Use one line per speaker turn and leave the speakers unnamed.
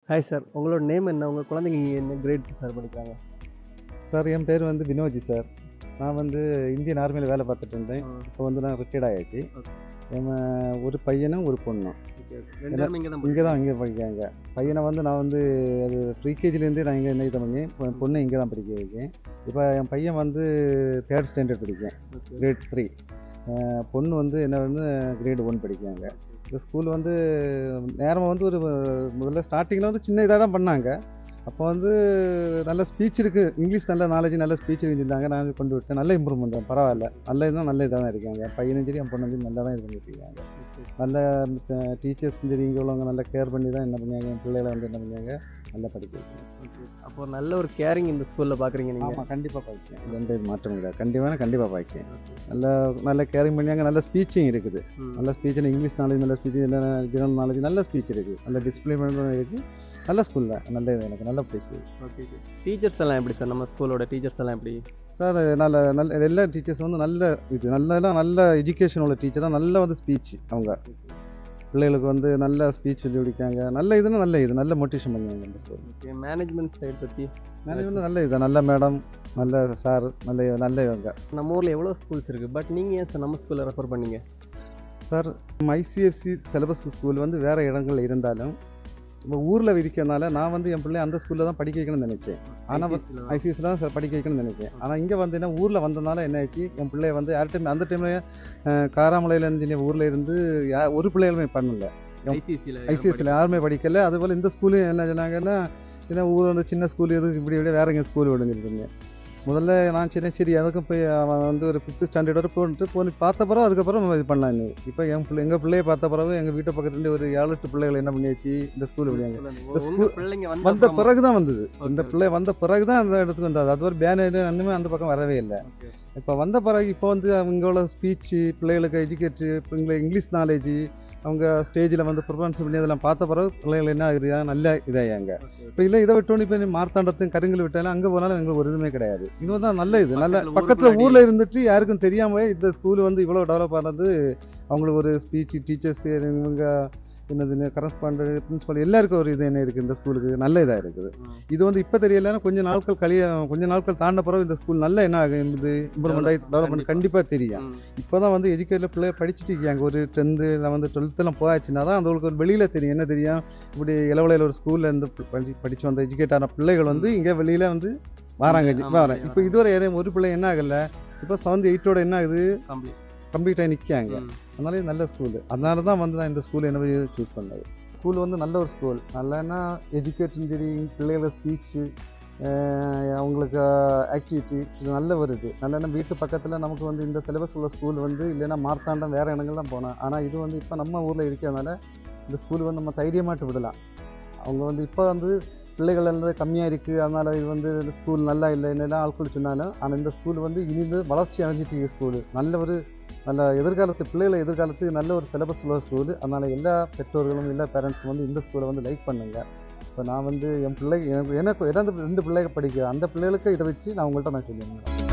Hi sir உங்களோட name என்ன உங்கள் குழந்தைங்க இங்கே என்ன கிரேட் சார் படிக்கிறாங்க
சார் என் பேர் வந்து வினோஜி சார் நான் வந்து இந்தியன் ஆர்மியில் வேலை பார்த்துட்டு இருந்தேன் இப்போ வந்து நான் ரிட்டையர்ட் ஆயாச்சு
Okay.
என் ஒரு பையனும் ஒரு பொண்ணும்
ஓகே ரெண்டு பேரும் இங்கே தான்
இங்கே தான் இங்கே படிக்காங்க பையனை வந்து நான் வந்து அது ப்ரீகேஜிலேருந்தே நான் இங்கே என்ன பண்ணி பொ- பொண்ணை இங்கே தான் படிக்க வைக்கேன் இப்போ என் பையன் வந்து தேர்ட் ஸ்டாண்டர்ட் படிக்கேன்
ஓகே
கிரேட் த்ரீ பொண்ணு வந்து என்ன வந்து கிரேட் ஒன் படிக்காங்க இந்த ஸ்கூல் வந்து நேரமாக வந்து ஒரு முதல்ல ஸ்டார்டிங்கில் வந்து சின்ன இதாக தான் பண்ணாங்க அப்போ வந்து நல்ல ஸ்பீச் இருக்குது இங்கிலீஷ் நல்ல நாலேஜ் நல்ல ஸ்பீச் இருந்துருந்தாங்க நான் கொண்டு விட்டேன் நல்ல இம்ப்ரூவ்மெண்ட் தான் பரவாயில்ல நல்ல இதுதான் நல்ல இதாக தான் இருக்காங்க பையனும் சரி என் பொண்ணும் சரி நல்லா தான் இது பண்ணிட்டு இருக்காங்க நல்ல டீச்சர்ஸும் சரி இங்கே உள்ளவங்க நல்லா கேர் பண்ணி தான் என்ன பண்ணாங்க என் பிள்ளைகளை வந்து என்ன பண்ணாங்க நல்லா படிக்க வைக்கணும்
ஓகே அப்போ நல்ல ஒரு கேரிங் இந்த ஸ்கூலில் பார்க்குறீங்க நீங்கள்
ஆமாம் கண்டிப்பாக பாய்க்கேன் இது எந்த மாற்றம் கிடையாது கண்டிப்பாக கண்டிப்பாக பாய்க்கேன் நல்ல நல்ல கேரிங் பண்ணியாங்க நல்ல ஸ்பீச்சிங் இருக்குது நல்ல ஸ்பீச் இங்கிலீஷ் நாலேஜ் நல்ல ஸ்பீச் நல்ல ஜெனரல் நாலேஜ் நல்ல ஸ்பீச் இருக்குது நல்ல டிசிப்ளின் இருக்குது நல்ல ஸ்கூலில் நல்ல இது எனக்கு நல்ல பிடிச்சி
ஓகே டீச்சர்ஸ் எல்லாம் எப்படி சார் நம்ம ஸ்கூலோட டீச்சர்ஸ் எல்லாம் எப்படி
சார் நல்ல நல்ல எல்லா டீச்சர்ஸ் வந்து நல்ல இது நல்ல நல்ல எஜுகேஷன் உள்ள டீச்சர் தான் நல்ல வந்து ஸ்பீச் அவங்க பிள்ளைகளுக்கு வந்து நல்ல ஸ்பீச் சொல்லி கொடுக்காங்க நல்ல இதுன்னு நல்ல இது நல்ல மோட்டிவேஷன் பண்ணுவாங்க இந்த ஸ்கூல்
ஓகே மேனேஜ்மெண்ட் சைடு பற்றி
மேனேஜ்மெண்ட் நல்ல இது நல்ல மேடம் நல்ல சார் நல்ல நல்ல இவங்க
நம்ம ஊரில் எவ்வளோ ஸ்கூல்ஸ் இருக்குது பட் நீங்கள் ஏன் சார் நம்ம ஸ்கூலில் ரெஃபர் பண்ணீங்க
சார் ஐசிஎஸ்சி சிலபஸ் ஸ்கூல் வந்து வேறு இடங்கள்ல இருந்தாலும் இப்போ ஊரில் விதிக்கிறதுனால நான் வந்து என் பிள்ளை அந்த ஸ்கூலில் தான் படிக்க வைக்கணும்னு நினச்சேன் ஆனால் ஐசிஎஸ்சில் தான் சார் படிக்க வைக்கணும்னு நினைச்சேன் ஆனால் இங்கே வந்து என்ன ஊரில் வந்ததுனால என்ன ஆச்சு என் பிள்ளைய வந்து யார் டைம் அந்த டைமில் காராமலையில் இருந்து ஊரில் இருந்து யா ஒரு பிள்ளைகளுமே பண்ணல
ஐசிசியில்
ஐசிஎஸ்சியில் யாருமே படிக்கல அதுபோல் இந்த ஸ்கூலையும் என்ன சொன்னாங்கன்னா ஏன்னா ஊர் வந்து சின்ன ஸ்கூல் எதுக்கு இப்படி விட வேற எங்கே ஸ்கூல் விடுஞ்சிருக்குங்க முதல்ல நான் சரி சரி அதுக்கும் போய் அவன் வந்து ஒரு ஃபிஃப்த் ஸ்டாண்டர்ட் வரை போட்டு போய் பார்த்த பிறகு அதுக்கப்புறம் இது பண்ணலாம் இப்போ என் பிள்ளை எங்கள் பிள்ளைய பார்த்த பிறகு எங்கள் வீட்டு பக்கத்துலேருந்து ஒரு ஏழு எட்டு பிள்ளைகள் என்ன பண்ணியாச்சு இந்த ஸ்கூல் விடுவாங்க
உங்க
school-
பிள்ளைங்க
வந்த
வந்த
பிறகு தான் வந்தது இந்த
Okay.
பிள்ளை வந்த பிறகு தான் அந்த இடத்துக்கு வந்தது அது ஒரு பேனர் ஒன்றுமே அந்த பக்கம் வரவே இல்லை இப்போ வந்த பிறகு இப்போ வந்து அவங்களோட ஸ்பீச்சு பிள்ளைகளுக்கு எஜுகேட்டு பிள்ளைங்களுக்கு இங்கிலீஷ் நாலேஜ் அவங்க ஸ்டேஜில் வந்து பெர்ஃபார்மன்ஸ் பண்ணி அதெல்லாம் பார்த்த பிறகு பிள்ளைகள் என்ன ஆகுது நல்ல இதாயாங்க இப்போ இல்லை இதை விட்டோன்னு இப்போ மார்த்தாண்டத்தையும் கருங்கல் விட்டாலும் அங்கே போனாலும் எங்களுக்கு ஒரு இதுவுமே கிடையாது இது தான் நல்ல இது நல்ல
பக்கத்துல
பக்கத்தில்
ஊருக்குள்ள
ஊரில் இருந்துட்டு யாருக்கும் தெரியாம இந்த ஸ்கூல் வந்து இவ்வளோ டெவலப் ஆனது அவங்களுக்கு ஒரு ஸ்பீச் டீச்சர்ஸ் இவங்க என்னதுன்னு கரஸ்பாண்டன்ட் பிரின்சிபல் எல்லாருக்கும் ஒரு இது என்ன இருக்குது இந்த ஸ்கூலுக்கு நல்ல இதாக இருக்குது இது வந்து இப்போ தெரியலன்னா கொஞ்சம் நாட்கள் கழிய கொஞ்சம் நாட்கள் தாண்ட பிறகு இந்த ஸ்கூல் நல்ல என்ன ஆகும் இது இம்ப்ரூவ்மெண்ட் ஆகி டெவலப்மெண்ட் கண்டிப்பாக தெரியும் இப்போ தான் வந்து எஜுகேட்டில் பிள்ளை படிச்சுட்டு இருக்காங்க ஒரு டென்த்து லெவன்த்து டுவெல்த்தெல்லாம் போயாச்சுன்னா தான் அவங்களுக்கு ஒரு வெளியில் தெரியும் என்ன தெரியும் இப்படி இளவலையில் ஒரு ஸ்கூலில் இருந்து படி படித்து வந்த எஜுகேட் ஆன பிள்ளைகள் வந்து இங்கே வெளியில் வந்து வராங்க
ஆமா,
வரேன் இப்போ இதுவரை யாரையும் ஒரு பிள்ளை என்ன ஆகல இப்போ செவன்த் எயிட்டோட என்ன ஆகுது கம்ப்ளீட் ஆகி நிற்காங்க அதனால இது நல்ல ஸ்கூலு அதனால தான் வந்து நான் இந்த ஸ்கூல் என்ன சூஸ் பண்ணது ஸ்கூல் வந்து நல்ல ஒரு ஸ்கூல் நல்லன்னா எஜுகேஷன் சரி பிள்ளைகளோட ஸ்பீச்சு அவங்களுக்கு ஆக்டிவிட்டி இது நல்ல ஒரு இது நல்லன்னா வீட்டு பக்கத்தில் நமக்கு வந்து இந்த சிலபஸ் உள்ள ஸ்கூல் வந்து இல்லைன்னா மார்த்தாண்டம் வேறு இடங்கள்லாம் போனேன் ஆனால் இது வந்து இப்போ நம்ம ஊரில் இருக்கிறதுனால இந்த ஸ்கூல் வந்து நம்ம தைரியமாட்டு விடலாம் அவங்க வந்து இப்போ வந்து பிள்ளைகள் வந்து கம்மியாக இருக்குது அதனால் இது வந்து இந்த ஸ்கூல் நல்லா இல்லை என்னெல்லாம் ஆட்கள் சொன்னாலும் ஆனால் இந்த ஸ்கூல் வந்து இனிந்து வளர்ச்சி அடைஞ்சிட்டு இருக்க ஸ்கூலு நல்ல ஒரு நல்ல எதிர்காலத்து பிள்ளைகளை எதிர்காலத்துக்கு நல்ல ஒரு சிலபஸ் உள்ள ஸ்கூலு அதனால் எல்லா பெற்றோர்களும் எல்லா பேரண்ட்ஸும் வந்து இந்த ஸ்கூலை வந்து லைக் பண்ணுங்க இப்போ நான் வந்து என் பிள்ளை எனக்கு எனக்கு எனக்கு ரெண்டு பிள்ளைங்க படிக்கிறேன் அந்த பிள்ளைகளுக்கு இதை வச்சு நான் உங்கள்கிட்ட நான் சொல்லியிருந்தேன்